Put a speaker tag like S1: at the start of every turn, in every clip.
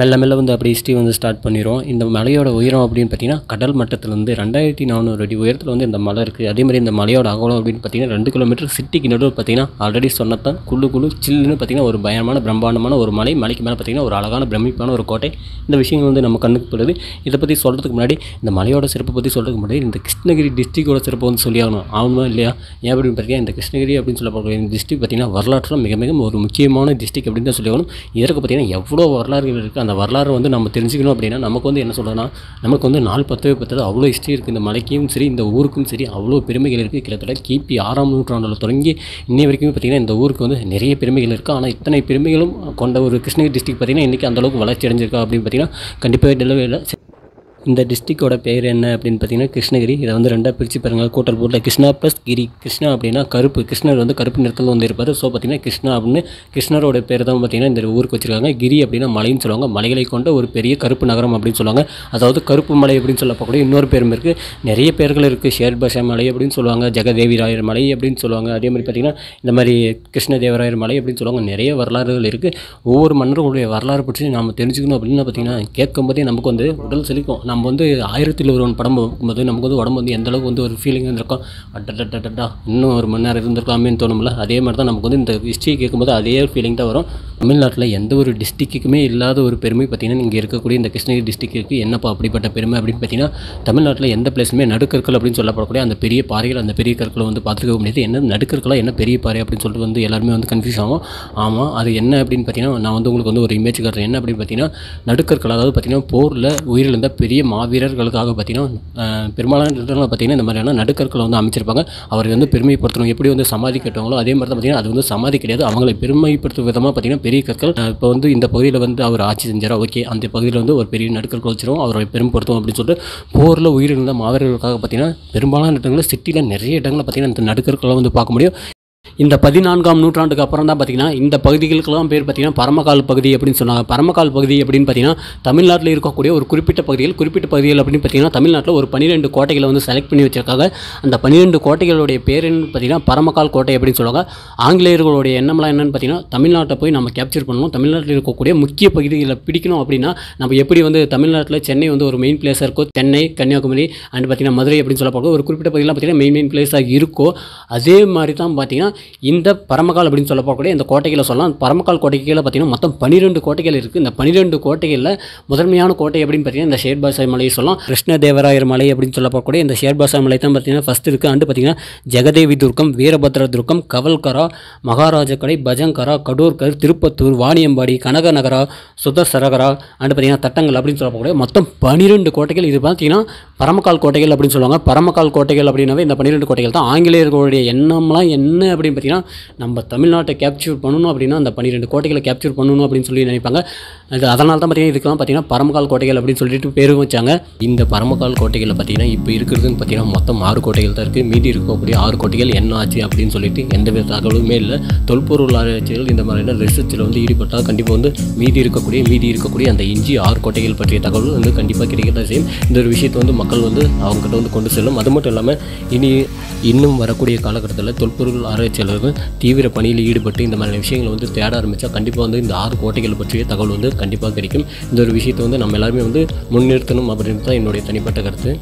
S1: மெல்ல மெல்ல வந்து அப்படி ஹிஸ்ட்ரி வந்து ஸ்டார்ட் பண்ணிடும் இந்த மலையோட உயரம் அப்படின்னு பார்த்தீங்கன்னா கடல் மட்டத்திலேருந்து ரெண்டாயிரத்தி நானூறு அடி உயரத்தில் வந்து இந்த மலை இருக்குது அதே மாதிரி இந்த மலையோட அகலம் அப்படின்னு பார்த்தீங்கன்னா ரெண்டு கிலோமீட்டர் சிட்டிக்கு நடுவில் பார்த்தீங்கன்னா ஆல்ரெடி சொன்னதான் குள்ளு குழு சில்லுன்னு பார்த்தீங்கன்னா ஒரு பயமான பிரம்மாண்டமான ஒரு மலை மலைக்கு மேலே பார்த்தீங்கன்னா ஒரு அழகான பிரமிப்பான ஒரு கோட்டை இந்த விஷயங்கள் வந்து நம்ம கண்ணுக்கு படுது இதை பற்றி சொல்கிறதுக்கு முன்னாடி இந்த மலையோட சிறப்பை பற்றி சொல்கிறதுக்கு முன்னாடி இந்த கிருஷ்ணகிரி டிஸ்ட்ரிக்டோட சிறப்பை வந்து சொல்லி ஆகணும் ஆகணுமா இல்லையா ஏன் அப்படின்னு பார்த்தீங்கன்னா இந்த கிருஷ்ணகிரி அப்படின்னு சொல்லக்கூடிய இந்த டிஸ்ட்ரிக் பார்த்தீங்கன்னா வரலாற்றில் மிக மிக ஒரு முக்கியமான டிஸ்ட்ரிக் அப்படின்னு தான் சொல்லி ஆகணும் இதற்கு பார்த்தீங்கன்னா எவ்வளோ வரலாறுகள் இருக்குது அந்த வரலாறு வந்து நம்ம தெரிஞ்சுக்கணும் அப்படின்னா நமக்கு வந்து என்ன சொல்கிறதுனா நமக்கு வந்து நாலு பத்து பத்தது அவ்வளோ ஹிஸ்ட்ரி இருக்குது இந்த மலைக்கும் சரி இந்த ஊருக்கும் சரி அவ்வளோ பெருமைகள் இருக்குது கிட்டத்தட்ட கிபி ஆறாம் நூற்றாண்டில் தொடங்கி இன்னை வரைக்கும் பார்த்தீங்கன்னா இந்த ஊருக்கு வந்து நிறைய பெருமைகள் இருக்குது ஆனால் இத்தனை பெருமைகளும் கொண்ட ஒரு கிருஷ்ணகிரி டிஸ்ட்ரிக் பார்த்தீங்கன்னா இன்றைக்கி அந்தளவுக்கு வளர்ச்சி அடைஞ்சிருக்கா அப்படின்னு பார்த்தீங்கன்னா கண்டிப்பாக இல்லவே இல்லை இந்த டிஸ்ட்ரிக்டோட பேர் என்ன அப்படின்னு பார்த்தீங்கன்னா கிருஷ்ணகிரி இதை வந்து ரெண்டாக பிரித்து பாருங்கள் கூட்டல் போட்டில் கிருஷ்ணா ப்ளஸ் கிரி கிருஷ்ணா அப்படின்னா கருப்பு கிருஷ்ணர் வந்து கருப்பு நிறத்தில் வந்து இருப்பார் ஸோ பார்த்தீங்கன்னா கிருஷ்ணா அப்படின்னு கிருஷ்ணரோட பேர் தான் பார்த்தீங்கன்னா இந்த ஊருக்கு வச்சிருக்காங்க கிரி அப்படின்னா மலைன்னு சொல்லுவாங்க மலைகளை கொண்ட ஒரு பெரிய கருப்பு நகரம் அப்படின்னு சொல்லுவாங்க அதாவது கருப்பு மலை அப்படின்னு சொல்லப்படக்கூடிய இன்னொரு பேரும் இருக்குது நிறைய பேர்கள் இருக்குது ஷேர்பாஷா மலை அப்படின்னு சொல்லுவாங்க ஜெகதேவிராயர் மலை அப்படின்னு சொல்லுவாங்க அதே மாதிரி பார்த்தீங்கன்னா இந்த மாதிரி கிருஷ்ணதேவராயர் மலை அப்படின்னு சொல்லுவாங்க நிறைய வரலாறுகள் இருக்குது ஒவ்வொரு மன்னர்களுடைய வரலாறு பற்றி நாம் தெரிஞ்சுக்கணும் அப்படின்னு பார்த்தீங்கன்னா கேட்கும்போதே நமக்கு வந்து உடல் செழிக்கும் நம்ம வந்து ஆயிரத்தில் ஒருவன் படம் பார்க்கும்போது நமக்கு வந்து உடம்பு வந்து எந்த அளவுக்கு வந்து ஒரு ஃபீலிங் இருந்திருக்கும் அட்டடா இன்னும் ஒரு மணி நேரம் இருந்திருக்கலாமேன்னு தோணும்ல அதே மாதிரி தான் நமக்கு வந்து இந்த ஹிஸ்ட்ரி கேட்கும்போது அதே ஃபீலிங் தான் வரும் தமிழ்நாட்டில் எந்த ஒரு டிஸ்ட்ரிக்ட்டுக்குமே இல்லாத ஒரு பெருமை பார்த்தீங்கன்னா இங்கே இருக்கக்கூடிய இந்த கிருஷ்ணகிரி டிஸ்ட்ரிக்ட்டுக்கு என்னப்பா அப்படிப்பட்ட பெருமை அப்படின்னு பார்த்தீங்கன்னா தமிழ்நாட்டில் எந்த பிளேஸுமே நடுக்கற்கள் அப்படின்னு சொல்லப்படக்கூடிய அந்த பெரிய பாறைகள் அந்த பெரிய கற்களை வந்து பார்த்துக்க முடியாது என்ன நடுக்கற்களா என்ன பெரிய பாறை அப்படின்னு சொல்லிட்டு வந்து எல்லாருமே வந்து கன்ஃபியூஸ் ஆகும் ஆமாம் அது என்ன அப்படின்னு பார்த்தீங்கன்னா நான் வந்து உங்களுக்கு வந்து ஒரு இமேஜ் காட்டுறேன் என்ன அப்படின்னு பார்த்தீங்கன்னா நடுக்கற்கள் அதாவது பார்த்தீங்கன்னா போரில் உயிரிழந்த பெரிய மாவீரர்களுக்காக பார்த்தீங்கன்னா அஹ், பெரும்பாலான இடத்துல பார்த்தீங்கன்னா இந்த மாதிரியான நடுக்கற்களை வந்து அமைச்சிருப்பாங்க அவரை வந்து பெருமைப்படுத்தணும் எப்படி வந்து சமாதி கட்டுவாங்களோ அதே மாதிரி தான் பார்த்தீங்கன்னா அது வந்து சமாதி கிடையாது அவங்களை பெருமைப்படுத்தும் விதமாக பார்த்தீங்கன்னா பெரிய கற்கள் அஹ், இப்போ வந்து இந்த பகுதியில் வந்து அவர் ஆட்சி செஞ்சாரா ஓகே அந்த பகுதியில் வந்து ஒரு பெரிய நடுக்கற்கள் வச்சிருவோம் அவரை பெருமைப்படுத்தும் அப்படின்னு சொல்லிட்டு போரில் உயிரிழந்த மாவீரர்களுக்காக பார்த்தீங்கன்னா பெரும்பாலான இடங்களில் சிட்டியில் நிறைய இடங்களில் பார்த்தீங்கன்னா இந்த நடுக்கற்களை வந்து பார்க்க முடியும் இந்த பதினான்காம் நூற்றாண்டுக்கு அப்புறம் தான் பார்த்தீங்கன்னா இந்த பகுதிகளுக்கெல்லாம் பேர் பார்த்தீங்கன்னா பரமக்கால் பகுதி அப்படின்னு சொன்னாங்க பரமக்கால் பகுதி அப்படின்னு பார்த்தீங்கன்னா தமிழ்நாட்டில் இருக்கக்கூடிய ஒரு குறிப்பிட்ட பகுதிகள் குறிப்பிட்ட பகுதிகள் அப்படின்னு பார்த்தீங்கன்னா தமிழ்நாட்டில் ஒரு பன்னிரெண்டு கோட்டைகளை வந்து செலக்ட் பண்ணி வச்சிருக்காங்க அந்த பன்னிரெண்டு கோட்டைகளுடைய பேர் என்னன்னு பார்த்தீங்கன்னா பரமக்கால் கோட்டை அப்படின்னு சொல்லுவாங்க ஆங்கிலேயர்களுடைய எண்ணம்லாம் என்னன்னு பார்த்தீங்கன்னா தமிழ்நாட்டை போய் நம்ம கேப்சர் பண்ணணும் தமிழ்நாட்டில் இருக்கக்கூடிய முக்கிய பகுதிகளை பிடிக்கணும் அப்படின்னா நம்ம எப்படி வந்து தமிழ்நாட்டில் சென்னை வந்து ஒரு மெயின் பிளேஸாக இருக்கோ சென்னை கன்னியாகுமரி அண்ட் பார்த்தீங்கன்னா மதுரை அப்படின்னு சொல்லப்படும் ஒரு குறிப்பிட்ட பகுதியெலாம் பார்த்தீங்கன்னா மெயின் மெயின் பிளேஸாக இருக்கோ அதே மாதிரி தான் பார்த்தீங்கன்னா இந்த பரமக்கால் அப்படின்னு சொல்லப்படக்கூடிய இந்த கோட்டைகளை சொல்லலாம் பரமக்கால் கோட்டைக்கு கீழே பார்த்தீங்கன்னா மொத்தம் பன்னிரெண்டு கோட்டைகள் இருக்குது இந்த பன்னிரெண்டு கோட்டைகளில் முதன்மையான கோட்டை அப்படின்னு பார்த்தீங்கன்னா இந்த ஷேர்பாசாய் மலையை சொல்லலாம் கிருஷ்ணதேவராயர் மலை அப்படின்னு சொல்லப்படக்கூடிய இந்த ஷேர்பாசாய் மலை தான் பார்த்தீங்கன்னா ஃபஸ்ட் இருக்குது அண்டு பார்த்தீங்கன்னா ஜெகதேவி துர்க்கம் வீரபத்ர துர்க்கம் கவல்கரா மகாராஜக்கடை பஜங்கரா கடூர்கர் திருப்பத்தூர் வாணியம்பாடி கனகநகரா சுதர்சரகரா அண்டு பார்த்தீங்கன்னா தட்டங்கள் அப்படின்னு சொல்லப்படக்கூடிய மொத்தம் பன்னிரெண்டு கோட்டைகள் இது பார்த்தீங்கன்னா பரமக்கால் கோட்டைகள் அப்படின்னு சொல்லுவாங்க பரமக்கால் கோட்டைகள் அப்படின்னாவே இந்த பன்னிரெண்டு கோட்டைகள் தான் ஆங்கிலேயர்களுடைய எண்ணம்லாம் என்ன அப்படின்னு பார்த்தீங்கன்னா நம்ம தமிழ்நாட்டை கேப்சர் பண்ணணும் அப்படின்னா அந்த பன்னிரெண்டு கோட்டைகளை கேப்சர் பண்ணணும் அப்படின்னு சொல்லி நினைப்பாங்க அது அதனால தான் பார்த்தீங்கன்னா இதுக்கெல்லாம் பார்த்தீங்கன்னா பரமக்கால் கோட்டைகள் அப்படின்னு சொல்லிட்டு பேரும் வச்சாங்க இந்த பரமக்கால் கோட்டைகளில் பார்த்தீங்கன்னா இப்போ இருக்கிறதுன்னு பார்த்தீங்கன்னா மொத்தம் ஆறு கோட்டைகள் தான் இருக்குது மீதி இருக்கக்கூடிய ஆறு கோட்டைகள் என்ன ஆச்சு அப்படின்னு சொல்லிட்டு எந்த வித தகவலுமே இல்லை தொல்பொருள் ஆராய்ச்சிகள் இந்த மாதிரியான ரிசர்ச்சில் வந்து ஈடுபட்டால் கண்டிப்பாக வந்து மீதி இருக்கக்கூடிய மீதி இருக்கக்கூடிய அந்த இஞ்சி ஆறு கோட்டைகள் பற்றிய தகவல் வந்து கண்டிப்பாக கிடைக்கத்தான் செய்யும் இந்த ஒரு விஷயத்தை வந்து மக்கள் வந்து அவங்ககிட்ட வந்து கொண்டு செல்லும் அது மட்டும் இல்லாமல் இனி இன்னும் வரக்கூடிய காலகட்டத்தில் தொல்பொருள் ஆராய்ச்சியாளர்கள் தீவிர பணியில் ஈடுபட்டு இந்த மாதிரி விஷயங்களை வந்து தேட ஆரம்பித்தா கண்டிப்பாக வந்து இந்த ஆறு கோட்டைகள் பற்றிய தகவல் வந்து கண்டிப்பாக கிடைக்கும் இந்த ஒரு விஷயத்தை வந்து நம்ம எல்லாருமே வந்து முன்னிறுத்தணும் அப்படின்னு தான் என்னுடைய தனிப்பட்ட கருத்து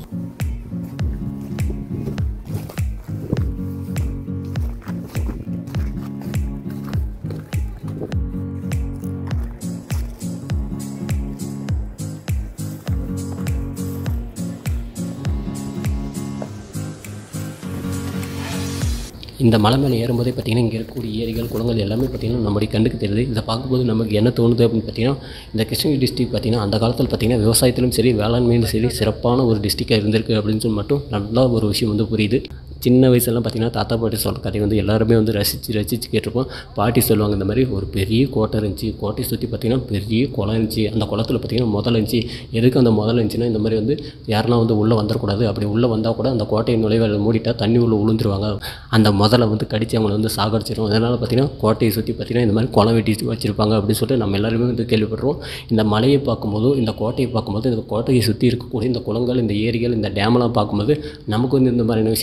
S1: இந்த மலை மேலே ஏறும்போதே பார்த்தீங்கன்னா இங்கே இருக்கக்கூடிய ஏரிகள் குளங்கள் எல்லாமே பார்த்தீங்கன்னா நம்முடைய கண்ணுக்கு தெரியுது இதை பார்க்கும்போது நமக்கு என்ன தோணுது அப்படின்னு பார்த்தீங்கன்னா இந்த கிருஷ்ணகிரி டிஸ்ட்ரிக் பார்த்தீங்கன்னா அந்த காலத்தில் பார்த்தீங்கன்னா விவசாயத்திலும் சரி வேளாண்மையிலும் சரி சிறப்பான ஒரு டிஸ்ட்ரிக்டாக இருந்திருக்கு அப்படின்னு சொல்லி மட்டும் நல்லா ஒரு விஷயம் வந்து புரியுது சின்ன வயசுலாம் பார்த்தீங்கன்னா தாத்தா பாட்டி சொல்கிற கதை வந்து எல்லாருமே வந்து ரசித்து ரசித்து கேட்டிருப்போம் பாட்டி சொல்லுவாங்க இந்த மாதிரி ஒரு பெரிய கோட்டை இருந்துச்சு கோட்டையை சுற்றி பார்த்தீங்கன்னா பெரிய குளம் இருந்துச்சு அந்த குளத்துல பார்த்தீங்கன்னா முதல் இருந்துச்சு எதுக்கு அந்த முதல் இருந்துச்சுன்னா இந்த மாதிரி வந்து யாரெல்லாம் வந்து உள்ளே வந்துடக்கூடாது அப்படி உள்ளே வந்தால் கூட அந்த கோட்டையை நுழைவாயில் மூடிட்டா தண்ணி உள்ளே விழுந்துருவாங்க அந்த முதல்ல வந்து கடிச்சு அவங்கள வந்து சாகடிச்சிடும் அதனால் பார்த்தீங்கன்னா கோட்டையை சுற்றி பார்த்தீங்கன்னா இந்த மாதிரி குளம் வெட்டி வச்சுருப்பாங்க அப்படின்னு சொல்லிட்டு நம்ம எல்லாருமே வந்து கேள்விப்படுறோம் இந்த மலையை பார்க்கும்போதும் இந்த கோட்டையை பார்க்கும்போது இந்த கோட்டையை சுற்றி இருக்கக்கூடிய இந்த குளங்கள் இந்த ஏரிகள் இந்த டேமெல்லாம் பார்க்கும்போது நமக்கு வந்து இந்த மாதிரியான விஷயங்கள் தான் வருது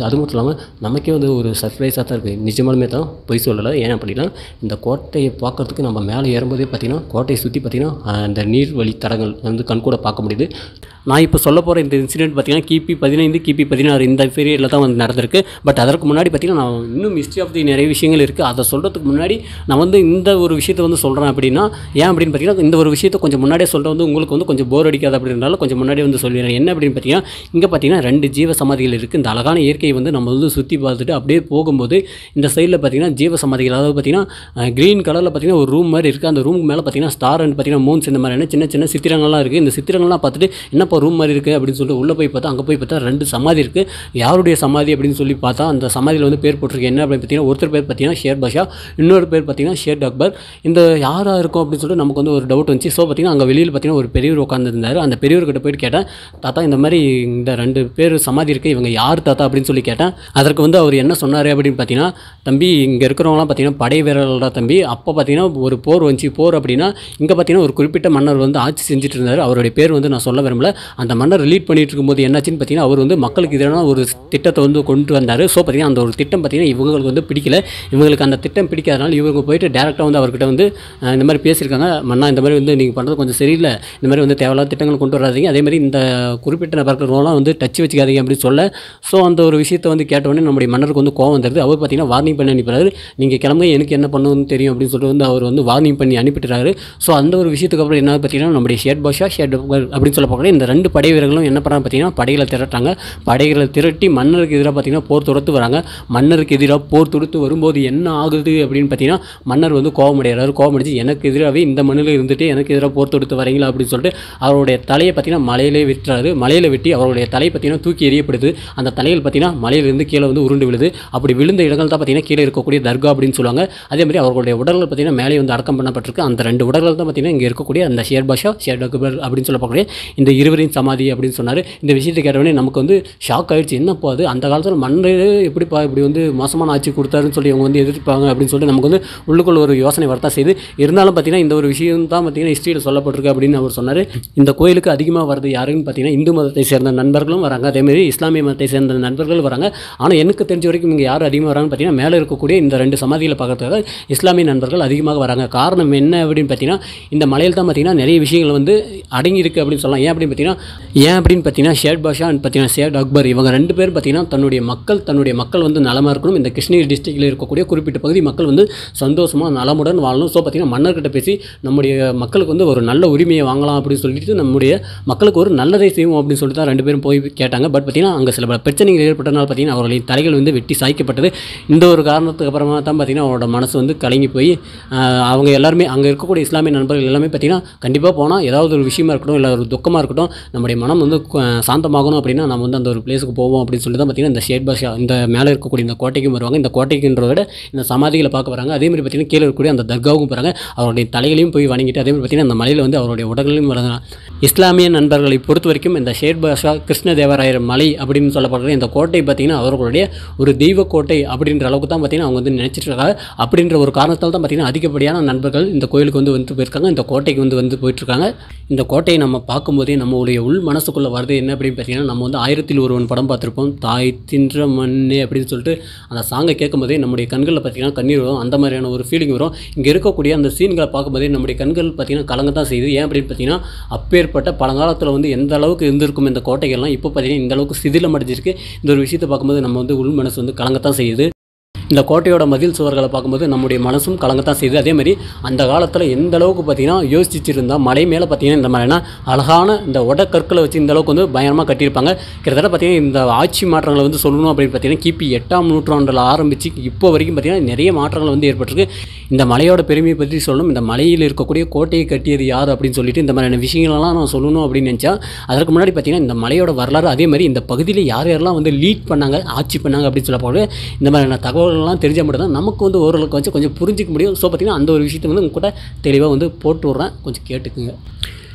S1: போகுது அது மட்டும் இல்லாமல் நமக்கே வந்து ஒரு சர்ப்ரைஸாக தான் இருக்குது நிஜமாலுமே தான் பொய் சொல்லலை ஏன் அப்படின்னா இந்த கோட்டையை பார்க்கறதுக்கு நம்ம மேலே ஏறும்போதே பார்த்திங்கன்னா கோட்டையை சுற்றி பார்த்திங்கன்னா அந்த நீர்வழி தடங்கள் வந்து கண்கூட பார்க்க முடியுது நான் இப்போ சொல்ல போகிற இந்த இன்சிடென்ட் பார்த்தீங்கன்னா கிபி பதினைந்து கிபி பதினாறு இந்த பீரியடில் தான் வந்து நடந்திருக்கு பட் அதற்கு முன்னாடி பார்த்தீங்கன்னா நான் இன்னும் ஹிஸ்ட்ரி ஆஃப் தி நிறைய விஷயங்கள் இருக்குது அதை சொல்கிறதுக்கு முன்னாடி நான் வந்து இந்த ஒரு விஷயத்தை வந்து சொல்கிறேன் அப்படின்னா ஏன் அப்படின்னு பார்த்தீங்கன்னா இந்த ஒரு விஷயத்தை கொஞ்சம் முன்னாடியே சொல்கிறது வந்து உங்களுக்கு வந்து கொஞ்சம் போர் அடிக்காது அப்படின்றனால கொஞ்சம் முன்னாடியே வந்து சொல்லிடுறேன் என்ன அப்படின்னு பார்த்தீங்கன்னா இங்கே பார்த்தீங்கன்னா ரெண்டு ஜீவ சமாதிகள் இருக்குது இந்த அழகான இயற்கையை வந்து நம்ம வந்து சுற்றி பார்த்துட்டு அப்படியே போகும்போது இந்த சைடில் பார்த்தீங்கன்னா ஜீவ சமாதிகள் அதாவது பார்த்தீங்கன்னா க்ரீன் கலரில் பார்த்தீங்கன்னா ஒரு ரூம் மாதிரி இருக்குது அந்த ரூமுக்கு மேலே பார்த்தீங்கன்னா ஸ்டார் அண்ட் பார்த்தீங்கன்னா மூன்ஸ் இந்த மாதிரியான சின்ன சின்ன சித்திரங்கள்லாம் இருக்குது இந்த சித்திரங்கள்லாம் பார்த்துட்டு என்னப்பா ரூம் மாதிரி இருக்குது அப்படின்னு சொல்லிட்டு உள்ளே போய் பார்த்தா அங்கே போய் பார்த்தா ரெண்டு சமாதி இருக்குது யாருடைய சமாதி அப்படின்னு சொல்லி பார்த்தா அந்த சமாதியில் வந்து பேர் போட்டிருக்கு என்ன அப்படின்னு பார்த்தீங்கன்னா ஒருத்தர் பேர் பார்த்தீங்கன்னா ஷேர் பாஷா இன்னொரு பேர் பார்த்தீங்கன்னா ஷேர் அக்பர் இந்த யாராக இருக்கும் அப்படின்னு சொல்லிட்டு நமக்கு வந்து ஒரு டவுட் வந்துச்சு ஸோ பார்த்தீங்கன்னா அங்கே வெளியில் பார்த்தீங்கன்னா ஒரு பெரியவர் உட்காந்துருந்தார் அந்த பெரியவர்கிட்ட போயிட்டு கேட்டேன் தாத்தா இந்த மாதிரி இந்த ரெண்டு பேர் சமாதி இருக்குது இவங்க யார் தாத்தா அப்படின்னு சொல்லி கேட்டேன் அதற்கு வந்து அவர் என்ன சொன்னார் அப்படின்னு பார்த்தீங்கன்னா தம்பி இங்கே இருக்கிறவங்களாம் பார்த்தீங்கன்னா படை வீரர்கள் தான் தம்பி அப்போ பார்த்தீங்கன்னா ஒரு போர் வந்துச்சு போர் அப்படின்னா இங்கே பார்த்தீங்கன்னா ஒரு குறிப்பிட்ட மன்னர் வந்து ஆட்சி செஞ்சுட்டு இருந்தார் அவருடைய பேர் வந்து நான் சொல்ல விரும்பல அந்த மன்னர் லீட் பண்ணிட்டு இருக்கும்போது என்னாச்சுன்னு பார்த்தீங்கன்னா அவர் வந்து மக்களுக்கு எதிரான ஒரு திட்டத்தை வந்து கொண்டு வந்தார் ஸோ பார்த்தீங்கன்னா அந்த ஒரு திட்டம் பார்த்தீங்கன்னா இவங்களுக்கு வந்து பிடிக்கல இவங்களுக்கு அந்த திட்டம் பிடிக்காதனால இவங்க போயிட்டு டேரெக்டாக வந்து அவர்கிட்ட வந்து அஹ், இந்த மாதிரி பேசியிருக்காங்க மன்னா இந்த மாதிரி வந்து நீங்கள் பண்ணுறது கொஞ்சம் சரியில்லை இந்த மாதிரி வந்து தேவையில்லாத திட்டங்கள் கொண்டு வராதீங்க அதே மாதிரி இந்த குறிப்பிட்ட நபர்களெலாம் வந்து டச் வச்சுக்காதீங்க அப்படின்னு சொல்ல ஸோ அந்த ஒரு விஷயத்தை வந்து கேட்டவுடனே நம்முடைய மன்னருக்கு வந்து கோவம் வந்துடுது அவர் பார்த்தீங்கன்னா வார்னிங் பண்ணி அனுப்பிடுறாரு நீங்கள் கிளம்புங்க எனக்கு என்ன பண்ணணும்னு தெரியும் அப்படின்னு சொல்லிட்டு வந்து அவர் வந்து வார்னிங் பண்ணி அனுப்பிட்டுறாரு ஸோ அந்த ஒரு விஷயத்துக்கு அப்புறம் என்ன பார்த்தீங்கன்னா நம்முடைய ஷேட் பாஷா ஷேட் அக்பர் அப்படின்னு சொல்ல போகிறேன் இந்த ரெண்டு படை வீரர்களும் என்ன பண்ணுறாங்க பார்த்தீங்கன்னா படைகளை திரட்டாங்க படைகளை திரட்டி மன்னருக்கு எதிராக பார்த்தீங்கன்னா போர் தொடுத்து வராங்க மன்னருக்கு எதிராக போர் தொடுத்து வரும்போது என்ன ஆகுது அப்படின்னு பார்த்தீங்கன்னா மன்னர் வந்து கோபம் அடைகிறாரு கோபம் அடிச்சு எனக்கு எதிராகவே இந்த மண்ணில் இருந்துட்டு எனக்கு எதிராக போர் தொடுத்து வரீங்களா அப்படின்னு சொல்லிட்டு அவருடைய தலையை பார்த்தீங்கன்னா மலையிலே விட்டுறாரு மலையில் வெட்டி அவருடைய தலை பார்த்தீங்கன்னா தூக்கி எறியப்படுது அந்த தலையில் பார்த்தீங்கன்னா மலையிலிருந்து கீழே வந்து உருண்டு விழுது அப்படி விழுந்த இடங்கள் தான் பார்த்தீங்கன்னா கீழே இருக்கக்கூடிய தர்கா அப்படின்னு சொல்லுவாங்க அதே மாதிரி அவர்களுடைய உடல்கள் பார்த்தீங்கன்னா மேலே வந்து அடக்கம் பண்ணப்பட்டிருக்கு அந்த ரெண்டு உடல்கள் தான் பார்த்தீங்கன்னா இங்கே இருக்கக்கூடிய அந்த ஷேர் பாஷா ஷேர் அக்பர் அப்படின்னு சொல்லக்கூடிய இந்த இருவரின் சமாதி அப்படின்னு சொன்னார் இந்த விஷயத்தை கேட்டவொடனே நமக்கு வந்து ஷாக் ஆயிடுச்சு என்னப்பா அது அந்த காலத்தில் மன்னர் எப்படிப்பா இப்படி வந்து மோசமான ஆட்சி கொடுத்தாருன்னு சொல்லி அவங்க வந்து எதிர்ப்பாங்க அப்படின்னு சொல்லிட்டு நமக்கு வந்து உள்ளுக்குள்ள ஒரு யோசனை வரத்தான் செய்யுது இருந்தாலும் பார்த்தீங்கன்னா இந்த ஒரு விஷயம் தான் பார்த்தீங்கன்னா ஹிஸ்ட்ரியில் சொல்லப்பட்டிருக்கு அப்படின்னு அவர் சொன்னார் இந்த கோயிலுக்கு அதிகமாக வருது யாருன்னு பார்த்தீங்கன்னா இந்து மதத்தை சேர்ந்த நண்பர்களும் வராங்க அதேமாதிரி இஸ்லாமிய மதத்தை சேர்ந்த நண்பர்கள் வராங்க ஆனால் எனக்கு தெரிஞ்ச வரைக்கும் இங்கே யார் அதிகமாக வராங்கன்னு பார்த்தீங்கன்னா மேலே இருக்கக்கூடிய இந்த ரெண்டு சமாதிகளை பார்க்கறதுக்காக இஸ்லாமிய நண்பர்கள் அதிகமாக வராங்க காரணம் என்ன அப்படின்னு பார்த்தீங்கன்னா இந்த மலையில் தான் பார்த்தீங்கன்னா நிறைய விஷயங்கள் வந்து அடங்கி இருக்கு அப்படின்னு சொல்லலாம் ஏன் அப்படின்னு பார்த்தீங்கன்னா ஏன் அப்படின்னு பார்த்தீங்கன்னா ஷேட் பாஷா அண்ட் பார்த்தீங்கன்னா ஷேட் அக்பர் இவங்க ரெண்டு பேர் பார்த்தீங்கன்னா தன்னுடைய மக்கள் தன்னுடைய மக்கள் வந்து நலமாக இருக்கணும் இந்த கிருஷ்ணகிரி டிஸ்ட்ரிக்டில் இருக்கக்கூடிய குறிப்பிட்ட பகுதி மக்கள் வந்து சந்தோஷமாக நலமுடன் வாழணும் ஸோ பார்த்தீங்கன்னா மன்னர்கிட்ட பேசி நம்முடைய மக்களுக்கு வந்து ஒரு நல்ல உரிமையை வாங்கலாம் அப்படின்னு சொல்லிட்டு நம்முடைய மக்களுக்கு ஒரு நல்லதை செய்வோம் அப்படின்னு சொல்லிட்டு தான் ரெண்டு பேரும் போய் கேட்டாங்க பட் பார்த்தீங்கன்னா அங்கே சில பல பிரச்சனைகள் ஏற்பட்டனால பார்த்தீங்கன்னா அவர்களின் தலைகள் வந்து வெட்டி சாய்க்கப்பட்டது இந்த ஒரு காரணத்துக்கு அப்புறமா தான் பார்த்தீங்கன்னா அவரோட மனசு வந்து கலங்கி போய் ஆஹ், அவங்க எல்லாருமே அங்கே இருக்கக்கூடிய இஸ்லாமிய நண்பர்கள் எல்லாமே பார்த்தீங்கன்னா கண்டிப்பாக போனால் ஏதாவது ஒரு விஷயமா இருக்கட்டும் இல்லை ஒரு துக்கமாக இருக்கட்டும் நம்முடைய மனம் வந்து கு- சாந்தமாகணும் அப்படின்னா நம்ம வந்து அந்த ஒரு பிளேஸுக்கு போவோம் அப்படின்னு சொல்லி தான் பார்த்தீங்கன்னா இந்த ஷேட் பாஷா இந்த மேலே இருக்கக்கூடிய இந்த கோட்டைக்கும் வருவாங்க இந்த கோட்டைக்குன்றத விட இந்த சமாதிகளை பார்க்க வராங்க அதே மாதிரி பார்த்தீங்கன்னா கீழே இருக்கக்கூடிய அந்த தர்காவுக்கும் போகிறாங்க அவருடைய தலைகளையும் போய் வணங்கிட்டு அதே மாதிரி பார்த்தீங்கன்னா அந்த மலையில் வந்து அவருடைய உடல்களையும் வழங்க இஸ்லாமிய நண்பர்களை பொறுத்த வரைக்கும் இந்த ஷேட் பாஷா கிருஷ்ணதேவராயர் மலை அப்படின்னு சொல்லப்படுற இந்த கோட்டை பார்த்தீங்கன்னா அவர்களுடைய ஒரு தெய்வ கோட்டை அப்படின்ற அளவுக்கு தான் பார்த்தீங்கன்னா அவங்க வந்து நினைச்சிட்டு இருக்காங்க அப்படின்ற ஒரு காரணத்தால் தான் பார்த்தீங்கன்னா அதிகப்படியான நண்பர்கள் இந்த கோயிலுக்கு வந்து வந்து போயிருக்காங்க இந்த கோட்டைக்கு வந்து வந்து போயிட்டுருக்காங்க இந்த கோட்டையை நம்ம பார்க்கும்போதே நம்மளுடைய உள் மனசுக்குள்ளே வருது என்ன அப்படின்னு பார்த்தீங்கன்னா நம்ம வந்து ஆயிரத்தில் ஒருவன் படம் பார்த்துருப்போம் தாய் தின்ற மண்ணே அப்படின்னு சொல்லிட்டு அந்த சாங்கை கேட்கும்போதே நம்முடைய கண்களில் பார்த்தீங்கன்னா கண்ணீர் வரும் அந்த மாதிரியான ஒரு ஃபீலிங் வரும் இங்கே இருக்கக்கூடிய அந்த சீன்களை பார்க்கும்போதே நம்முடைய கண்கள் பார்த்தீங்கன்னா கலங்க தான் செய்யுது ஏன் அப்படின்னு பார்த்தீங்கன்னா அப்பேற்பட்ட பழங்காலத்தில் வந்து எந்த அளவுக்கு இருந்திருக்கும் இந்த கோட்டைகள்லாம் இப்போ பார்த்தீங்கன்னா இந்த அளவுக்கு சிதிலம் அடைஞ்சிருக்கு இந்த ஒரு விஷயத்தை பார்க்கும்போது நம்ம வந்து உள் மனசு வந்து கலங்கத்தான் செய்யுது இந்த கோட்டையோட மதில் சுவர்களை பார்க்கும்போது நம்முடைய மனசும் கலங்கத்தான் செய்யுது அதே மாதிரி அந்த காலத்தில் எந்த அளவுக்கு பார்த்தீங்கன்னா யோசிச்சிருந்தா மலை மேலே பார்த்தீங்கன்னா இந்த மாதிரினா அழகான இந்த உடற்கற்களை வச்சு இந்த அளவுக்கு வந்து பயங்கரமாக கட்டியிருப்பாங்க கிட்டத்தட்ட பார்த்தீங்கன்னா இந்த ஆட்சி மாற்றங்களை வந்து சொல்லணும் அப்படின்னு பார்த்தீங்கன்னா கிபி எட்டாம் நூற்றாண்டில் ஆரம்பித்து இப்போ வரைக்கும் பார்த்தீங்கன்னா நிறைய மாற்றங்கள் வந்து ஏற்பட்டிருக்கு இந்த மலையோட பெருமையை பற்றி சொல்லணும் இந்த மலையில் இருக்கக்கூடிய கோட்டையை கட்டியது யார் அப்படின்னு சொல்லிட்டு இந்த மாதிரியான விஷயங்களெல்லாம் நான் சொல்லணும் அப்படின்னு நினச்சா அதற்கு முன்னாடி பார்த்தீங்கன்னா இந்த மலையோட வரலாறு அதே மாதிரி இந்த பகுதியில் யார் யாரெல்லாம் வந்து லீட் பண்ணாங்க ஆட்சி பண்ணாங்க அப்படின்னு சொல்ல போது இந்த மாதிரியான தகவல்கள்லாம் தெரிஞ்ச மட்டும் தான் நமக்கு வந்து ஓரளவுக்கு வச்சு கொஞ்சம் புரிஞ்சிக்க முடியும் ஸோ பார்த்தீங்கன்னா அந்த ஒரு விஷயத்தை வந்து உங்க கூட தெளிவாக வந்து போட்டு விட்றேன் கொஞ்சம் கேட்டுக்குங்க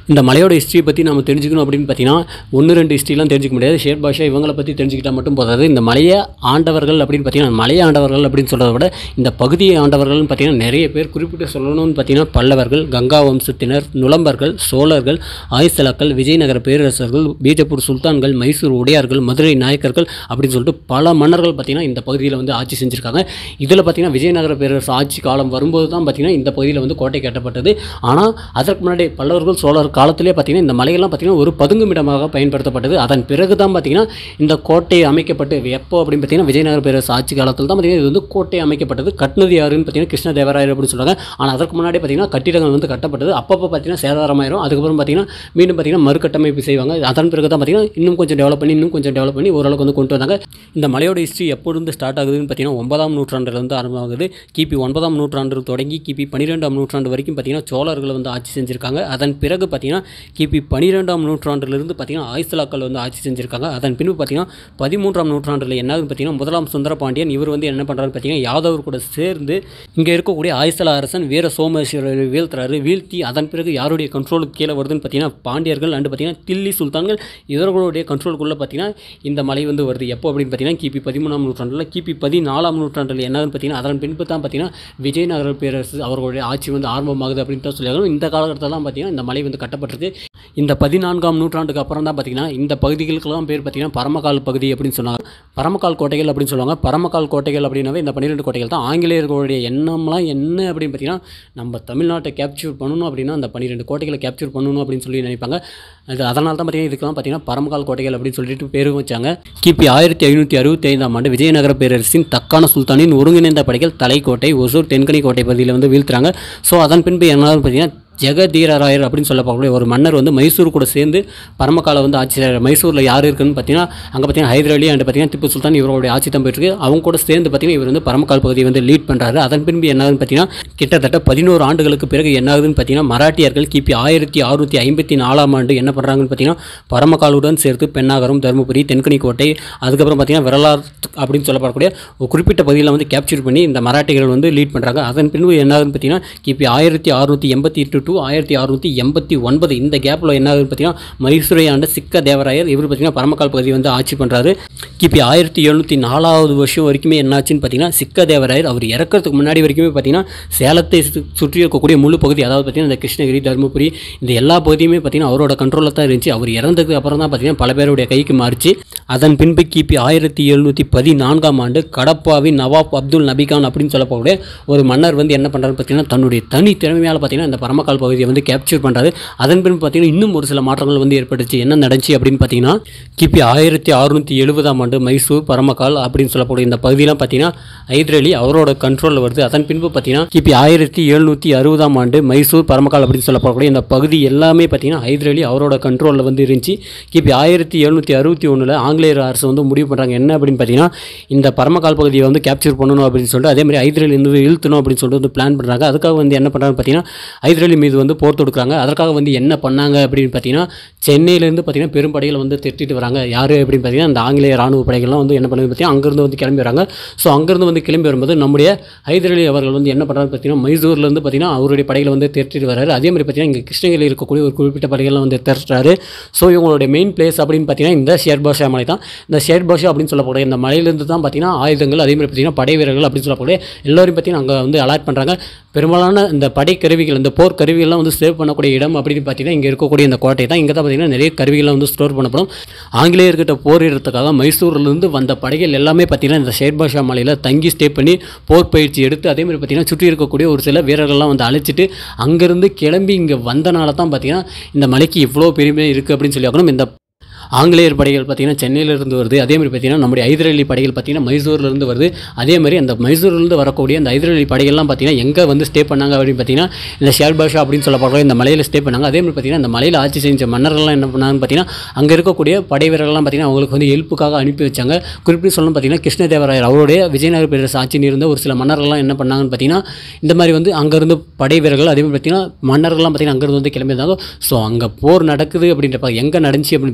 S1: இந்த மலையோட ஹிஸ்ட்ரியை பற்றி நம்ம தெரிஞ்சுக்கணும் அப்படின்னு பார்த்தீங்கன்னா ஒன்று ரெண்டு ஹிஸ்ட்ரிலாம் தெரிஞ்சுக்க முடியாது ஷேர் பாஷா இவங்களை பற்றி தெரிஞ்சுக்கிட்டா மட்டும் போதாது இந்த மலையை ஆண்டவர்கள் அப்படின்னு பார்த்தீங்கன்னா மலையை ஆண்டவர்கள் அப்படின்னு சொல்கிறத விட இந்த பகுதியை ஆண்டவர்கள்னு பார்த்தீங்கன்னா நிறைய பேர் குறிப்பிட்டு சொல்லணும்னு பார்த்தீங்கன்னா பல்லவர்கள் கங்கா வம்சத்தினர் நுளம்பர்கள் சோழர்கள் ஆயுசலாக்கள் விஜயநகர பேரரசர்கள் பீஜப்பூர் சுல்தான்கள் மைசூர் உடையார்கள் மதுரை நாயக்கர்கள் அப்படின்னு சொல்லிட்டு பல மன்னர்கள் பார்த்தீங்கன்னா இந்த பகுதியில் வந்து ஆட்சி செஞ்சுருக்காங்க இதில் பார்த்தீங்கன்னா விஜயநகர பேரரசு ஆட்சி காலம் வரும்போது தான் பார்த்தீங்கன்னா இந்த பகுதியில் வந்து கோட்டை கட்டப்பட்டது ஆனால் அதற்கு முன்னாடி பல்லவர்கள் சோழர் காலத்திலே பார்த்தீங்கன்னா இந்த மலையெல்லாம் பார்த்தீங்கன்னா ஒரு பதுங்குமிடமாக பயன்படுத்தப்பட்டது அதன் பிறகு தான் பார்த்தீங்கன்னா இந்த கோட்டை அமைக்கப்பட்டு எப்போ அப்படின்னு பார்த்தீங்கன்னா விஜயநகர பேரரசு ஆட்சி காலத்தில் தான் பார்த்தீங்கன்னா இது வந்து கோட்டை அமைக்கப்பட்டது கட்டினது யாருன்னு பார்த்தீங்கன்னா கிருஷ்ணதேவராயர் அப்படின்னு சொல்லுவாங்க ஆனால் அதற்கு முன்னாடி பார்த்தீங்கன்னா கட்டிடங்கள் வந்து கட்டப்பட்டது அப்பப்போ பார்த்தீங்கன்னா சேதாரமாயிரும் அதுக்கப்புறம் பார்த்தீங்கன்னா மீண்டும் பார்த்தீங்கன்னா மறுகட்டமைப்பு செய்வாங்க அதன் பிறகு தான் பார்த்தீங்கன்னா இன்னும் கொஞ்சம் டெவலப் பண்ணி இன்னும் கொஞ்சம் டெவலப் பண்ணி ஓரளவுக்கு வந்து கொண்டு வந்தாங்க இந்த மலையோட ஹிஸ்ட்ரி எப்பொழுது ஸ்டார்ட் ஆகுதுன்னு பார்த்தீங்கன்னா ஒன்பதாம் நூற்றாண்டுலேருந்து ஆரம்பமாகுது கிபி ஒன்பதாம் நூற்றாண்டு தொடங்கி கிபி பன்னிரெண்டாம் நூற்றாண்டு வரைக்கும் பார்த்தீங்கன்னா சோழர்கள் வந்து ஆட்சி செஞ்சுருக்காங்க அதன் பிறகு பார்த்தீங்கன்னா கிபி பன்னிரெண்டாம் நூற்றாண்டிலிருந்து பார்த்தீங்கன்னா ஆயுசலாக்கள் வந்து ஆட்சி செஞ்சுருக்காங்க அதன் பின்பு பார்த்தீங்கன்னா பதிமூன்றாம் நூற்றாண்டில் என்ன ஆகுதுன்னு பார்த்தீங்கன்னா முதலாம் சுந்தர பாண்டியன் இவர் வந்து என்ன பண்ணுறாரு பார்த்தீங்கன்னா யாதவர் கூட சேர்ந்து இங்கே இருக்கக்கூடிய ஆயுசல அரசன் வீர சோமேஸ்வரரை வீழ்த்துறாரு வீழ்த்தி அதன் பிறகு யாருடைய கண்ட்ரோலுக்கு கீழே வருதுன்னு பார்த்தீங்கன்னா பாண்டியர்கள் அண்டு பார்த்தீங்கன்னா தில்லி சுல்தான்கள் இவர்களுடைய கண்ட்ரோலுக்குள்ளே பார்த்தீங்கன்னா இந்த மலை வந்து வருது எப்போ அப்படின்னு பார்த்தீங்கன்னா கிபி பதிமூணாம் நூற்றாண்டில் கிபி பதினாலாம் நூற்றாண்டில் என்னன்னு பார்த்தீங்கன்னா அதன் பின்பு தான் பார்த்தீங்கன்னா விஜயநகர பேரரசு அவர்களுடைய ஆட்சி வந்து ஆரம்பமாகுது அப்படின்னு தான் சொல்லியிருக்காங்க இந்த காலகட்டத்தில் தான் பார்த்தீங்கன்னா இந்த மலை வந்து கட்டப்பட்டிருக்கு இந்த பதினான்காம் நூற்றாண்டுக்கு அப்புறம் தான் பார்த்தீங்கன்னா இந்த பகுதிகளுக்கெல்லாம் பேர் பார்த்தீங்கன்னா பரமக்கால் பகுதி அப்படின்னு சொன்னாங்க பரமக்கால் கோட்டைகள் அப்படின்னு சொல்லுவாங்க பரமக்கால் கோட்டைகள் அப்படின்னாவே இந்த பன்னிரெண்டு கோட்டைகள் தான் ஆங்கிலேயர்களுடைய எண்ணம்லாம் என்ன அப்படின்னு பார்த்தீங்கன்னா நம்ம தமிழ்நாட்டை கேப்சர் பண்ணணும் அப்படின்னா அந்த பன்னிரெண்டு கோட்டைகளை கேப்சர் பண்ணணும் அப்படின்னு சொல்லி நினைப்பாங்க அது அதனால தான் பார்த்தீங்கன்னா இதுக்கெல்லாம் பார்த்தீங்கன்னா பரமக்கால் கோட்டைகள் அப்படின்னு சொல்லிட்டு பேரும் வச்சாங்க கிபி ஆயிரத்தி ஐநூற்றி அறுபத்தி ஐந்தாம் ஆண்டு விஜயநகர பேரரசின் தக்கான சுல்தானின் ஒருங்கிணைந்த படைகள் தலைக்கோட்டை ஒசூர் தென்கனி கோட்டை பகுதியில் வந்து வீழ்த்துறாங்க ஸோ அதன் பின்பு என்ன பார்த்தீங்கன்னா ஜெகதீரராயர் அப்படின்னு சொல்லப்படக்கூடிய ஒரு மன்னர் வந்து மைசூர் கூட சேர்ந்து பரமக்கால வந்து ஆட்சி செய்றாரு. மைசூரில் யார் இருக்குன்னு பார்த்தீங்கன்னா அங்கே பார்த்தீங்கன்னா ஹைதர் அலி அண்ட் பார்த்தீங்கன்னா திப்பு சுல்தான் இவருடைய ஆட்சி தான் போயிட்டு இருக்கு அவங்க கூட சேர்ந்து பார்த்தீங்கன்னா இவர் வந்து பரமக்கால் பகுதியை வந்து லீட் பண்ணுறாரு அதன் பின்பு என்ன ஆகுதுன்னு பார்த்தீங்கன்னா கிட்டத்தட்ட பதினோரு ஆண்டுகளுக்கு பிறகு என்ன ஆகுதுன்னு பார்த்தீங்கன்னா மராட்டியர்கள் கிபி ஆயிரத்தி அறுநூற்றி ஐம்பத்தி நாலாம் ஆண்டு என்ன பண்ணுறாங்கன்னு பார்த்தீங்கன்னா பரமக்காலுடன் சேர்த்து பெண்ணாகரம் தருமபுரி தென்கனி கோட்டை அதுக்கப்புறம் பார்த்தீங்கன்னா வரலாறு அப்படின்னு சொல்லப்படக்கூடிய ஒரு குறிப்பிட்ட பகுதியில் வந்து கேப்சர் பண்ணி இந்த மராட்டியர்கள் வந்து லீட் பண்ணுறாங்க அதன் பின்பு என்ன ஆகுதுன்னு பார்த்தீங்கன்னா கிபி ஆயிரத்தி அறுநூற்றி எண்பத்தி எட்டு டு ஆயிரத்தி அறுநூற்றி எண்பத்தி ஒன்பது இந்த கேப்பில் என்ன ஆகுதுன்னு பார்த்தீங்கன்னா மைசூரை ஆண்ட சிக்க தேவராயர் இவர் பார்த்தீங்கன்னா பரமக்கால் பகுதியை வந்து ஆட்சி பண்ணுறாரு கிபி ஆயிரத்தி எழுநூற்றி நாலாவது வருஷம் வரைக்குமே என்னாச்சுன்னு பார்த்தீங்கன்னா சிக்க தேவராயர் அவர் இறக்கிறதுக்கு முன்னாடி வரைக்குமே பார்த்தீங்கன்னா சேலத்தை சு- சுற்றி இருக்கக்கூடிய முழு பகுதி அதாவது பார்த்தீங்கன்னா இந்த கிருஷ்ணகிரி தருமபுரி இந்த எல்லா பகுதியுமே பார்த்தீங்கன்னா அவரோட கண்ட்ரோலில் தான் இருந்துச்சு அவர் இறந்ததுக்கு அப்புறம் தான் பார்த்தீங்கன்னா பல பேருடைய கைக்கு மாறிச்சு அதன் பின்பு கிபி ஆயிரத்தி எழுநூற்றி பதினான்காம் ஆண்டு கடப்பாவின் நவாப் அப்துல் நபிகான் அப்படின்னு சொல்லக்கூடிய ஒரு மன்னர் வந்து என்ன பண்ணுறாரு பார்த்தீங்கன்னா தன்னுடைய தனி திறமையால் பார்த்தீங்கன்னா இந்த பரமக்கால் பகுதியை வந்து கேப்சர் பண்ணுறாரு அதன் பின்பு பார்த்தீங்கன்னா இன்னும் ஒரு சில மாற்றங்கள் வந்து ஏற்பட்டுச்சு என்ன நடந்துச்சு அப்படின்னு பார்த்தீங்கன்னா கிபி ஆயிரத்தி அறுநூற்றி எழுபதாம் ஆண்டு மைசூர் பரமக்கால் அப்படின்னு சொல்லக்கூடிய இந்த பகுதியெலாம் பார்த்தீங்கன்னா ஹைதர் அலி அவரோட கண்ட்ரோலில் வருது அதன் பின்பு பார்த்தீங்கன்னா கிபி ஆயிரத்தி எழுநூற்றி அறுபதாம் ஆண்டு மைசூர் பரமக்கால் அப்படின்னு சொல்லப்படக்கூடிய இந்த பகுதி எல்லாமே பார்த்தீங்கன்னா ஹைதர் அலி அவரோட கண்ட்ரோலில் வந்து இருந்துச்சு கிபி ஆயிரத்தி எழுநூற்றி அறுபத்தி ஒன்றில் ஆங்கிலேயர் அரசு வந்து முடிவு பண்ணுறாங்க என்ன அப்படின்னு பார்த்தீங்கன்னா இந்த பரமக்கால் பகுதியை வந்து கேப்சர் பண்ணணும் அப்படின்னு சொல்லிட்டு அதே மாதிரி ஹைதர் அலி வந்து இழுத்தணும் அப்படின்னு சொல்லிட்டு வந்து பிளான் பண்ணுறாங்க அதுக்காக வந்து என்ன பண்ணுறாங்க பார்த்தீங்கன்னா ஹைதர் அலி மீது வந்து போர் தொடுக்குறாங்க அதற்காக வந்து என்ன பண்ணாங்க அப்படின்னு பார்த்தீங்கன்னா சென்னையிலேருந்து பார்த்தீங்கன்னா பெரும்படைகளை வந்து திரட்டிட்டு வராங்க யார் அப்படின்னு பார்த்தீங்கன்னா இந்த ஆங்கிலேய ராணுவ படைகள்லாம் வந்து என்ன பண்ணுது பார்த்தீங்கன்னா அங்கேருந்து வந்து கிளம்பி வராங்க ஸோ அங்கேருந்து வந்து கிளம்பி வரும்போது நம்முடைய ஹைதர் அலி அவர்கள் வந்து என்ன பண்ணுறாரு பார்த்தீங்கன்னா மைசூர்லேருந்து பார்த்தீங்கன்னா அவருடைய படைகளை வந்து திரட்டிட்டு வராரு அதே மாதிரி பார்த்தீங்கன்னா இங்கே கிருஷ்ணகிரியில் இருக்கக்கூடிய ஒரு குறிப்பிட்ட படைகள்லாம் வந்து திரட்டுறாரு ஸோ இவங்களுடைய மெயின் பிளேஸ் அப்படின்னு பார்த்தீங்கன்னா இந்த ஷேர் பாஷா மலை தான் இந்த ஷேர் பாஷா அப்படின்னு சொல்லக்கூடிய இந்த மலையிலேருந்து தான் பார்த்தீங்கன்னா ஆயுதங்கள் அதே மாதிரி பார்த்தீங்கன்னா படை வீரர்கள் அப்படின்னு சொல்லக்கூடிய எல்லோரும் பார்த்தீங்கன்னா அங்கே வந்து அலாட் பண்ணுறாங்க பெரும்பாலான இந்த படை கருவிகள் இந்த போர் கருவிகள்லாம் வந்து சேவ் பண்ணக்கூடிய இடம் அப்படின்னு பார்த்தீங்கன்னா இங்கே இருக்கக்கூடிய இந்த கோட்டை தான் இங்கே தான் பார்த்தீங்கன்னா நிறைய கருவிகள்லாம் வந்து ஸ்டோர் பண்ணப்படும் ஆங்கிலேயர்கிட்ட போரிடுறதுக்காக மைசூர்லேருந்து வந்த படைகள் எல்லாமே பார்த்தீங்கன்னா இந்த ஷேர்பாஷா மலையில் தங்கி ஸ்டே பண்ணி போர் பயிற்சி எடுத்து அதே மாதிரி பார்த்தீங்கன்னா சுற்றி இருக்கக்கூடிய ஒரு சில வீரர்கள்லாம் வந்து அழைச்சிட்டு அங்கேருந்து கிளம்பி இங்கே வந்தனால தான் பார்த்தீங்கன்னா இந்த மலைக்கு இவ்வளோ பெருமை இருக்குது அப்படின்னு சொல்லி ஆகணும் இந்த ஆங்கிலேயர் படைகள் பார்த்தீங்கன்னா சென்னையிலேருந்து வருது அதே மாதிரி பார்த்தீங்கன்னா நம்முடைய ஹைதர் அலி படைகள் பார்த்தீங்கன்னா மைசூர்லேருந்து வருது அதே மாதிரி அந்த மைசூர்லேருந்து வரக்கூடிய அந்த ஹைதர் அலி படைகள்லாம் பார்த்தீங்கன்னா எங்கே வந்து ஸ்டே பண்ணாங்க அப்படின்னு பார்த்தீங்கன்னா இந்த ஷேர் பாஷா அப்படின்னு சொல்லப்படுற இந்த மலையில் ஸ்டே பண்ணாங்க அதே மாதிரி பார்த்தீங்கன்னா இந்த மலையில் ஆட்சி செஞ்ச மன்னர்கள்லாம் என்ன பண்ணாங்கன்னு பார்த்தீங்கன்னா அங்கே இருக்கக்கூடிய படை வீரர்கள்லாம் பார்த்தீங்கன்னா அவங்களுக்கு வந்து ஹெல்ப்புக்காக அனுப்பி வச்சாங்க குறிப்பிட்டு சொல்லணும் பார்த்தீங்கன்னா கிருஷ்ணதேவராயர் அவருடைய விஜயநகர பேரரசு ஆட்சியில் இருந்த ஒரு சில மன்னர்கள்லாம் என்ன பண்ணாங்கன்னு பார்த்தீங்கன்னா இந்த மாதிரி வந்து அங்கேருந்து படை வீரர்கள் அதே மாதிரி பார்த்தீங்கன்னா மன்னர்கள்லாம் பார்த்தீங்கன்னா அங்கேருந்து வந்து கிளம்பியிருந்தாங்க ஸோ அங்கே போர் நடக்குது அப்படின்றப்ப எங்கே நடந்துச்சு அப்படின்னு பார்த்தீங்கன்னா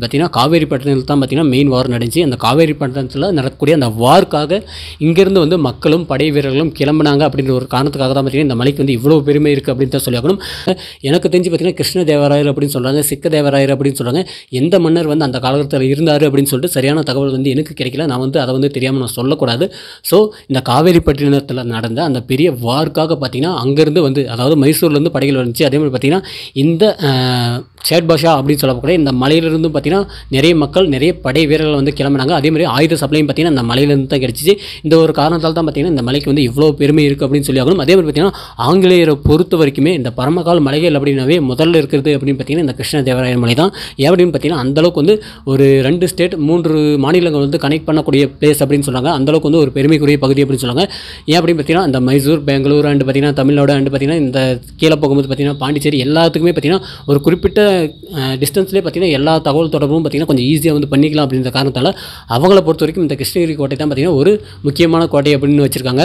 S1: காவேரி பட்டணத்தில் தான் பார்த்தீங்கன்னா மெயின் வார் நடந்துச்சு அந்த காவேரி பட்டணத்தில் நடக்கக்கூடிய அந்த வார்க்காக இங்கேருந்து வந்து மக்களும் படை வீரர்களும் கிளம்புனாங்க அப்படின்ற ஒரு காரணத்துக்காக தான் பார்த்தீங்கன்னா இந்த மலைக்கு வந்து இவ்வளோ பெருமை இருக்குது அப்படின்னு தான் சொல்லியாகணும் எனக்கு தெரிஞ்சு பார்த்தீங்கன்னா கிருஷ்ண தேவராயர் அப்படின்னு சொல்கிறாங்க சிக்க தேவராயர் அப்படின்னு சொல்கிறாங்க எந்த மன்னர் வந்து அந்த காலகட்டத்தில் இருந்தார் அப்படின்னு சொல்லிட்டு சரியான தகவல் வந்து எனக்கு கிடைக்கல நான் வந்து அதை வந்து தெரியாமல் நான் சொல்லக்கூடாது ஸோ இந்த காவேரி பட்டினத்தில் நடந்த அந்த பெரிய வார்க்காக பார்த்தீங்கன்னா அங்கேருந்து வந்து அதாவது மைசூர்லேருந்து படைகள் வந்துச்சு அதே மாதிரி பார்த்தீங்கன்னா இந்த அஹ், ஷேட் பாஷா அப்படின்னு சொல்லக்கூடிய இந்த மலையிலிருந்து பார்த்தீங்கன்னா நிறைய மக்கள் நிறைய படை வீரர்கள் வந்து கிளம்புனாங்க அதே மாதிரி ஆயுத சப்ளையும் பார்த்தீங்கன்னா இந்த மலையிலேருந்து தான் கிடச்சிச்சு இந்த ஒரு காரணத்தால் தான் பார்த்தீங்கன்னா இந்த மலைக்கு வந்து இவ்வளோ பெருமை இருக்குது அப்படின்னு சொல்லி ஆகணும் அதே மாதிரி பார்த்தீங்கன்னா ஆங்கிலேயரை பொறுத்த வரைக்குமே இந்த பரமகால் மலைகள் அப்படின்னாவே முதல்ல இருக்கிறது அப்படின்னு பார்த்தீங்கன்னா இந்த கிருஷ்ண தேவராயர் மலை தான் ஏன் அப்படின்னு பார்த்தீங்கன்னா அந்தளவுக்கு வந்து ஒரு ரெண்டு ஸ்டேட் மூன்று மாநிலங்கள் வந்து கனெக்ட் பண்ணக்கூடிய பிளேஸ் அப்படின்னு சொல்கிறாங்க அந்தளவுக்கு வந்து ஒரு பெருமைக்குரிய பகுதி அப்படின்னு சொல்லுவாங்க ஏன் அப்படின்னு பார்த்தீங்கன்னா இந்த மைசூர் பெங்களூர் அண்டு பார்த்தீங்கன்னா தமிழ்நாடு அண்டு பார்த்தீங்கன்னா இந்த கீழே போகும்போது பார்த்தீங்கன்னா பாண்டிச்சேரி எல்லாத்துக்குமே பார்த்தீங்கன்னா ஒரு குறிப்பிட்ட டிஸ்டன்ஸ்லேயே பார்த்தீங்கன்னா எல்லா தகவல் தொடர்பும் பார்த்தீங்கன்னா கொஞ்சம் ஈஸியாக வந்து பண்ணிக்கலாம் அப்படின்ற காரணத்தால் அவங்கள பொறுத்த வரைக்கும் இந்த கிருஷ்ணகிரி கோட்டை தான் பார்த்தீங்கன்னா ஒரு முக்கியமான கோட்டை அப்படின்னு வச்சுருக்காங்க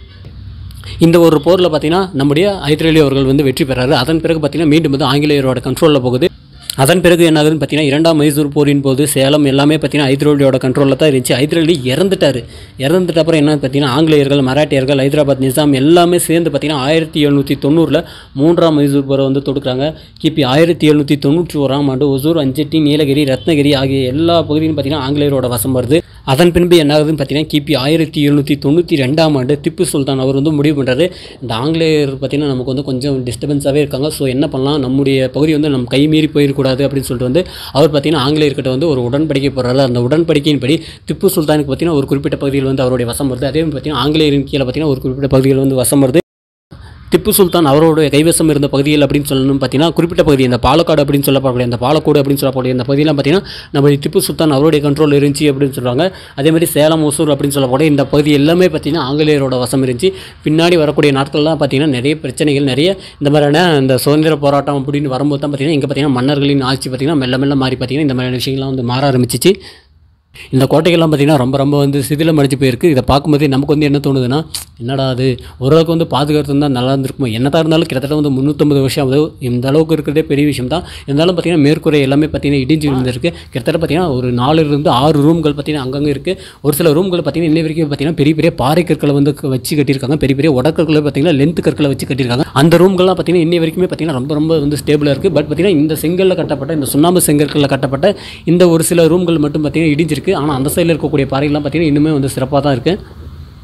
S1: இந்த ஒரு போரில் பார்த்தீங்கன்னா நம்முடைய ஹைதராலி அவர்கள் வந்து வெற்றி பெறாரு அதன் பிறகு பார்த்தீங்கன்னா மீண்டும் வந்து ஆங்கிலேயரோட கண்ட்ரோலில் போகுது அதன் பிறகு என்ன ஆகுதுன்னு பார்த்தீங்கன்னா இரண்டாம் மைசூர் போரின் போது சேலம் எல்லாமே பார்த்தீங்கன்னா ஹைதராலியோட கண்ட்ரோலில் தான் இருந்துச்சு ஹைதராலி இறந்துட்டார் இறந்துட்ட அப்புறம் என்ன பார்த்தீங்கன்னா ஆங்கிலேயர்கள் மராட்டியர்கள் ஹைதராபாத் நிசாம் எல்லாமே சேர்ந்து பார்த்தீங்கன்னா ஆயிரத்தி எழுநூற்றி தொண்ணூறில் மூன்றாம் மைசூர் போரை வந்து தொடுக்குறாங்க கிபி ஆயிரத்தி எழுநூற்றி தொண்ணூற்றி ஓராம் ஆண்டு ஒசூர் அஞ்சட்டி நீலகிரி ரத்னகிரி ஆகிய எல்லா பகுதியும் பார்த்தீங்கன்னா ஆங்கிலேயரோட வசம் வருது அதன் பின்பு என்ன ஆகுதுன்னு பார்த்தீங்கன்னா கிபி ஆயிரத்தி எழுநூற்றி தொண்ணூற்றி ரெண்டாம் ஆண்டு திப்பு சுல்தான் அவர் வந்து முடிவு பண்ணுறாரு இந்த ஆங்கிலேயர் பார்த்தீங்கன்னா நமக்கு வந்து கொஞ்சம் டிஸ்டர்பன்ஸாகவே இருக்காங்க ஸோ என்ன பண்ணலாம் நம்முடைய பகுதி வந்து நம்ம கை மீறி போயிடக்கூடாது அப்படின்னு சொல்லிட்டு வந்து அவர் பார்த்தீங்கன்னா ஆங்கிலேயர்கிட்ட வந்து ஒரு உடன்படிக்கை போடுறாரு அந்த உடன்படிக்கையின்படி திப்பு சுல்தானுக்கு பார்த்தீங்கன்னா ஒரு குறிப்பிட்ட பகுதியில் வந்து அவருடைய வசம் வருது அதே மாதிரி பார்த்தீங்கன்னா ஆங்கிலேயரின் கீழே பார்த்தீங்கன்னா ஒரு குறிப்பிட்ட பகுதியில் வந்து வசம் வருது திப்பு சுல்தான் அவருடைய கைவசம் இருந்த பகுதிகள் அப்படின்னு சொல்லணும் பார்த்தீங்கன்னா குறிப்பிட்ட பகுதி இந்த பாலக்காடு அப்படின்னு சொல்லப்படக்கூடிய அந்த பாலக்கோடு அப்படின்னு சொல்லக்கூடிய இந்த பகுதியெல்லாம் பார்த்தீங்கன்னா நம்ம திப்பு சுல்தான் அவருடைய கண்ட்ரோல் இருந்துச்சு அப்படின்னு சொல்கிறாங்க அதே மாதிரி சேலம் ஒசூர் அப்படின்னு சொல்லக்கூடிய இந்த பகுதி எல்லாமே பார்த்தீங்கன்னா ஆங்கிலேயரோட வசம் இருந்துச்சு பின்னாடி வரக்கூடிய நாட்கள்லாம் பார்த்தீங்கன்னா நிறைய பிரச்சனைகள் நிறைய இந்த மாதிரியான இந்த சுதந்திர போராட்டம் அப்படின்னு வரும்போது தான் பார்த்தீங்கன்னா இங்கே பார்த்தீங்கன்னா மன்னர்களின் ஆட்சி பார்த்தீங்கன்னா மெல்ல மெல்ல மாறி பார்த்தீங்கன்னா இந்த மாதிரியான விஷயங்கள்லாம் வந்து மாற ஆரம்பிச்சிச்சு இந்த கோட்டைகள்லாம் பார்த்திங்கன்னா ரொம்ப ரொம்ப வந்து சிதிலம் அடிச்சு போயிருக்கு இதை பார்க்கும்போதே நமக்கு வந்து என்ன தோணுதுன்னா என்னடா அது ஓரளவுக்கு வந்து பாதுகாத்து தான் நல்லா இருந்திருக்குமோ என்னதான் இருந்தாலும் கிட்டத்தட்ட வந்து முந்நூற்றம்பது வருஷம் ஆகுது இந்த அளவுக்கு இருக்கிறதே பெரிய விஷயம் தான் இருந்தாலும் பார்த்தீங்கன்னா மேற்கூரை எல்லாமே பார்த்தீங்கன்னா இடிஞ்சு விழுந்திருக்கு கிட்டத்தட்ட பார்த்தீங்கன்னா ஒரு நாலுலேருந்து ஆறு ரூம்கள் பார்த்தீங்கன்னா அங்கங்கே இருக்குது ஒரு சில ரூம்கள் பார்த்தீங்கன்னா இன்னை வரைக்கும் பார்த்தீங்கன்னா பெரிய பெரிய பாறை கற்களை வந்து க- வச்சு கட்டியிருக்காங்க பெரிய பெரிய உடற்கற்களை பார்த்தீங்கன்னா லென்த் கற்களை வச்சு கட்டியிருக்காங்க அந்த ரூம்கள்லாம் பார்த்தீங்கன்னா இன்னை வரைக்குமே பார்த்தீங்கன்னா ரொம்ப ரொம்ப வந்து ஸ்டேபிளாக இருக்குது பட் பார்த்தீங்கன்னா இந்த செங்கல்ல கட்டப்பட்ட இந்த சுண்ணாம்பு செங்கற்களில் கட்டப்பட்ட இந்த ஒரு சில ரூம்கள் மட்டும் பார்த்தீங்கன்னா இடிஞ்சிருக்கு ஆனால் அந்த சைடில் இருக்கக்கூடிய பாறைகள்லாம் பார்த்தீங்கன்னா இன்னுமே வந்து சிறப்பாக தான் இருக்குது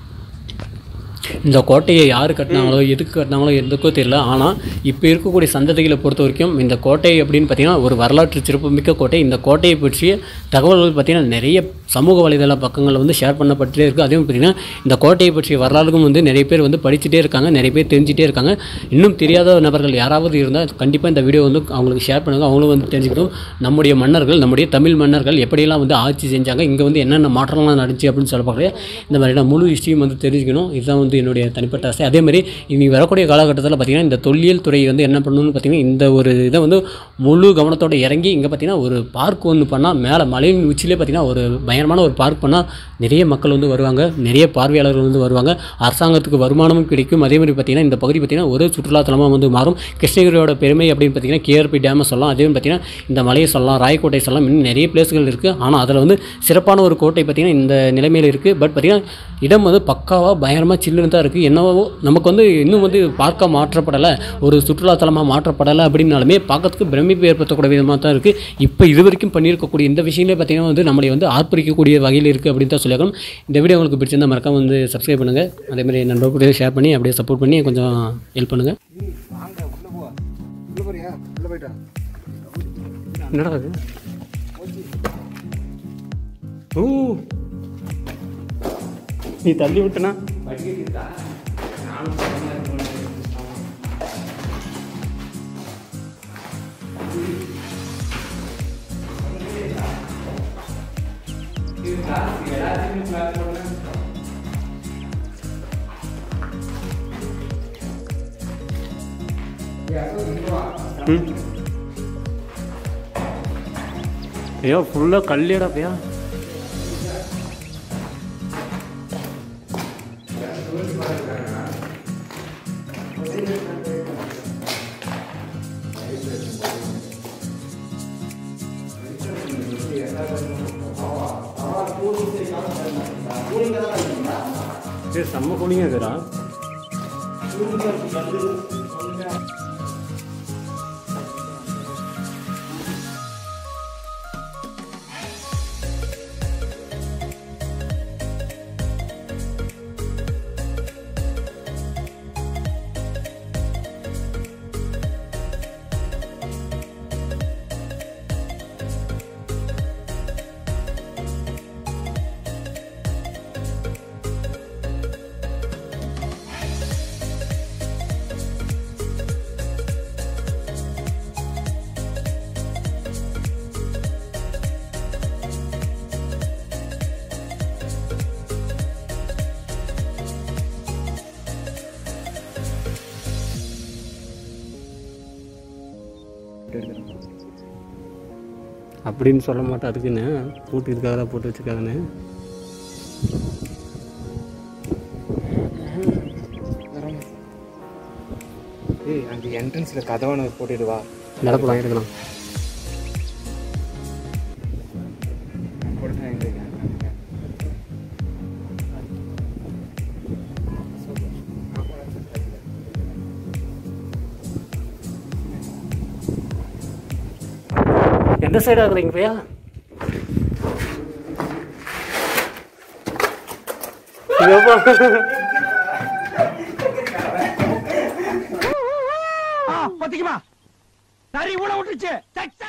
S1: இந்த கோட்டையை யார் கட்டினாங்களோ எதுக்கு கட்டினாங்களோ எதுக்கோ தெரியல ஆனால் இப்போ இருக்கக்கூடிய சந்ததிகளை பொறுத்த வரைக்கும் இந்த கோட்டை அப்படின்னு பார்த்தீங்கன்னா ஒரு வரலாற்று சிறப்புமிக்க கோட்டை இந்த கோட்டையை பற்றிய தகவல்கள் பார்த்தீங்கன்னா நிறைய சமூக வலைதள பக்கங்களில் வந்து ஷேர் பண்ணப்பட்டே இருக்குது அதே மாதிரி பார்த்தீங்கன்னா இந்த கோட்டையை பற்றிய வரலாறுக்கும் வந்து நிறைய பேர் வந்து படிச்சுட்டே இருக்காங்க நிறைய பேர் தெரிஞ்சுட்டே இருக்காங்க இன்னும் தெரியாத நபர்கள் யாராவது இருந்தால் கண்டிப்பாக இந்த வீடியோ வந்து அவங்களுக்கு ஷேர் பண்ணுங்கள் அவங்களும் வந்து தெரிஞ்சுக்கணும் நம்முடைய மன்னர்கள் நம்முடைய தமிழ் மன்னர்கள் எப்படியெல்லாம் வந்து ஆட்சி செஞ்சாங்க இங்கே வந்து என்னென்ன மாற்றம்லாம் நடந்துச்சு அப்படின்னு சொல்லக்கூடிய இந்த மாதிரியான முழு ஹிஸ்ட்ரியும் வந்து தெரிஞ்சுக்கணும் இதுதான் வந்து என்னுடைய தனிப்பட்ட ஆசை அதே மாதிரி இனி வரக்கூடிய காலகட்டத்தில் பார்த்தீங்கன்னா இந்த தொல்லியல் துறை வந்து என்ன பண்ணணும்னு பார்த்தீங்கன்னா இந்த ஒரு இதை வந்து முழு கவனத்தோட இறங்கி இங்கே பார்த்தீங்கன்னா ஒரு பார்க் ஒன்று பண்ணால் மேலே மலையின் உச்சிலே பார்த்தீங்கன்னா ஒரு பயங்கரமான ஒரு பார்க் பண்ணால் நிறைய மக்கள் வந்து வருவாங்க நிறைய பார்வையாளர்கள் வந்து வருவாங்க அரசாங்கத்துக்கு வருமானமும் கிடைக்கும் அதே மாதிரி பார்த்தீங்கன்னா இந்த பகுதி பார்த்தீங்கன்னா ஒரு சுற்றுலாத்தலமாக வந்து மாறும் கிருஷ்ணகிரியோட பெருமை அப்படின்னு பார்த்தீங்கன்னா கேஆர்பி டேமை சொல்லலாம் அதே மாதிரி பார்த்தீங்கன்னா இந்த மலையை சொல்லலாம் ராயக்கோட்டை சொல்லலாம் இன்னும் நிறைய பிளேஸ்கள் இருக்குது ஆனால் அதில் வந்து சிறப்பான ஒரு கோட்டை பார்த்தீங்கன்னா இந்த நிலைமையில் இருக்குது பட் பார்த்தீங்கன்னா இடம் வந்து பக்காவாக பயங்கரமாக சில்லுன்னு தான் இருக்குது என்னவோ நமக்கு வந்து இன்னும் வந்து பார்க்க மாற்றப்படலை ஒரு சுற்றுலாத்தலமாக மாற்றப்படலை அப்படின்னாலுமே பார்க்கறதுக்கு பிரமிப்பு ஏற்படுத்தக்கூடிய விதமாக தான் இருக்குது இப்போ இது வரைக்கும் பண்ணியிருக்கக்கூடிய இந்த விஷயங்களே பார்த்தீங்கன்னா வந்து நம்மளை வந்து ஆர்ப்பரிக்கக்கூடிய வகையில் இருக்குது அப்படின்னு தான் சொல்லியிருக்கோம் இந்த வீடியோ உங்களுக்கு பிடிச்சிருந்தா மறக்காம வந்து சப்ஸ்கிரைப் பண்ணுங்கள் அதே மாதிரி நண்பர்களுடைய ஷேர் பண்ணி அப்படியே சப்போர்ட் பண்ணி கொஞ்சம் ஹெல்ப் பண்ணுங்கள்
S2: வாங்க உள்ள போ உள்ள போறியா உள்ள போயிட்டா
S1: என்னடா அது ஓ நீ தள்ளி விட்டனா ஐயோ ஃபுல்லாக கல்லியடா பையா சரி செம்ம கூலிங்காக இருக்குடா அப்படின்னு சொல்ல மாட்டேன் அதுக்குன்னு பூட்டு இதுக்காக தான் போட்டு வச்சுருக்காங்கன்னு
S2: ஏய் அந்த என்ட்ரன்ஸில் கதவான போட்டுடுவா
S1: நடப்பலாம் எடுக்கலாம்
S2: போட்டு எங்க
S1: எந்த சைடாக இருக்குறீங்க பையா
S3: பாத்தீங்களா சரி ஊட விட்டுருச்சு